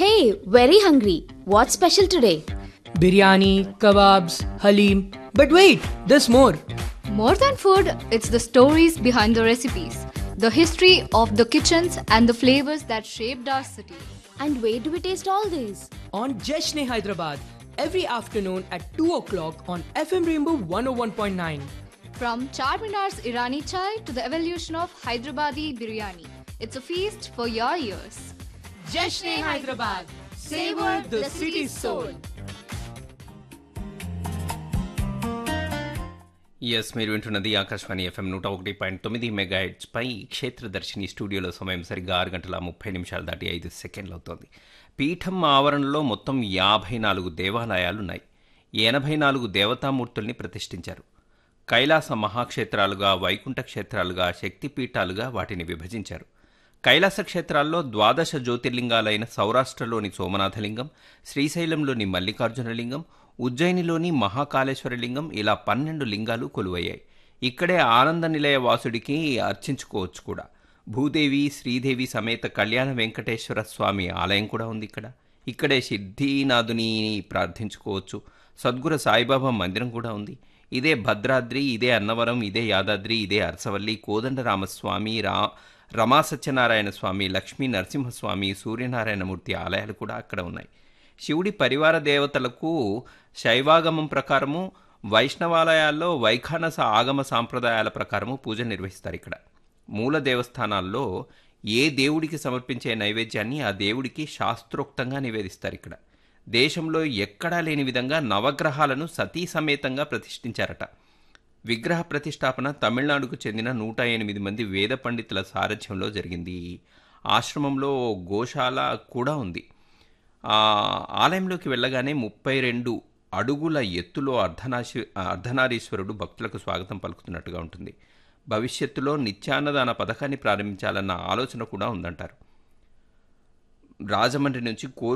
Hey, very hungry. What's special today? Biryani, kebabs, halim. But wait, there's more. More than food, it's the stories behind the recipes, the history of the kitchens, and the flavors that shaped our city. And where do we taste all these? On Jeshne Hyderabad, every afternoon at 2 o'clock on FM Rainbow 101.9. From Charminar's Irani chai to the evolution of Hyderabadi biryani, it's a feast for your ears. Jeshne Hyderabad, savor the city's soul. Yes మీరు వింటున్నది Akashvani FM నూట ఒకటి point తొమ్మిది mega పై క్షేత్రదర్శిని స్టూడియోలో సమయం సరిగ్గా ఆరు గంటల ముప్పై నిమిషాలు దాటి ఐదు సెకండ్లు అవుతోంది పీఠం ఆవరణలో మొత్తం యాభై నాలుగు దేవాలయాలున్నాయి ఎనభై నాలుగు దేవతామూర్తుల్ని ప్రతిష్ఠించారు కైలాస మహాక్షేత్రాలుగా వైకుంఠ క్షేత్రాలుగా శక్తిపీఠాలుగా వాటిని విభజించారు కైలాస క్షేత్రాల్లో ద్వాదశ జ్యోతిర్లింగాలైన సౌరాష్ట్రలోని సోమనాథలింగం శ్రీశైలంలోని మల్లికార్జునలింగం ఉజ్జయినిలోని మహాకాళేశ్వర లింగం ఇలా పన్నెండు లింగాలు కొలువయ్యాయి ఇక్కడే ఆనంద నిలయ వాసుడికి అర్చించుకోవచ్చు కూడా భూదేవి శ్రీదేవి సమేత కళ్యాణ వెంకటేశ్వర స్వామి ఆలయం కూడా ఉంది ఇక్కడ ఇక్కడే సిద్ధినాథుని ప్రార్థించుకోవచ్చు సద్గుర సాయిబాబా మందిరం కూడా ఉంది ఇదే భద్రాద్రి ఇదే అన్నవరం ఇదే యాదాద్రి ఇదే అరసవల్లి కోదండరామస్వామి రా రమా సత్యనారాయణ స్వామి లక్ష్మీ నరసింహస్వామి సూర్యనారాయణమూర్తి ఆలయాలు కూడా అక్కడ ఉన్నాయి శివుడి పరివార దేవతలకు శైవాగమం ప్రకారము వైష్ణవాలయాల్లో వైఖానస ఆగమ సాంప్రదాయాల ప్రకారము పూజ నిర్వహిస్తారు ఇక్కడ మూల దేవస్థానాల్లో ఏ దేవుడికి సమర్పించే నైవేద్యాన్ని ఆ దేవుడికి శాస్త్రోక్తంగా నివేదిస్తారు ఇక్కడ దేశంలో ఎక్కడా లేని విధంగా నవగ్రహాలను సతీ సమేతంగా ప్రతిష్ఠించారట విగ్రహ ప్రతిష్టాపన తమిళనాడుకు చెందిన నూట ఎనిమిది మంది వేద పండితుల సారథ్యంలో జరిగింది ఆశ్రమంలో గోశాల కూడా ఉంది ఆ ఆలయంలోకి వెళ్ళగానే ముప్పై రెండు అడుగుల ఎత్తులో అర్ధనాశి అర్ధనారీశ్వరుడు భక్తులకు స్వాగతం పలుకుతున్నట్టుగా ఉంటుంది భవిష్యత్తులో నిత్యాన్నదాన పథకాన్ని ప్రారంభించాలన్న ఆలోచన కూడా ఉందంటారు రాజమండ్రి నుంచి కోర్